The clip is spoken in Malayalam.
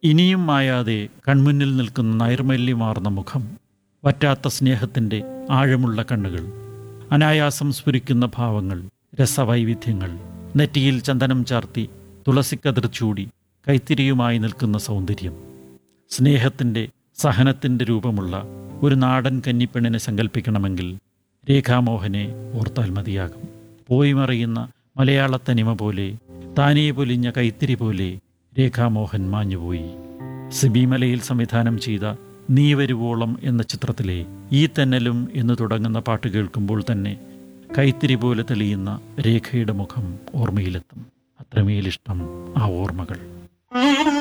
ഇനിയും മായാതെ കൺമുന്നിൽ നിൽക്കുന്ന നൈർമല്യമാർന്ന മുഖം വറ്റാത്ത സ്നേഹത്തിൻ്റെ ആഴമുള്ള കണ്ണുകൾ അനായാസം സ്ഫുരിക്കുന്ന ഭാവങ്ങൾ രസവൈവിധ്യങ്ങൾ നെറ്റിയിൽ ചന്ദനം ചാർത്തി തുളസിക്കതിർ ചൂടി കൈത്തിരിയുമായി നിൽക്കുന്ന സൗന്ദര്യം സ്നേഹത്തിൻ്റെ സഹനത്തിൻ്റെ രൂപമുള്ള ഒരു നാടൻ കന്നിപ്പെണ്ണിനെ സങ്കല്പിക്കണമെങ്കിൽ രേഖാമോഹനെ ഓർത്താൽ മതിയാകും പോയി മറിയുന്ന മലയാള തനിമ പോലെ താനേ പൊലിഞ്ഞ കൈത്തിരി പോലെ രേഖാമോഹൻ മാഞ്ഞുപോയി സിബിമലയിൽ സംവിധാനം ചെയ്ത നീ വരുവോളം എന്ന ചിത്രത്തിലെ ഈ തെന്നലും എന്ന് തുടങ്ങുന്ന പാട്ട് കേൾക്കുമ്പോൾ തന്നെ കൈത്തിരി പോലെ തെളിയുന്ന രേഖയുടെ മുഖം ഓർമ്മയിലെത്തും അത്രമേലിഷ്ടം ആ ഓർമ്മകൾ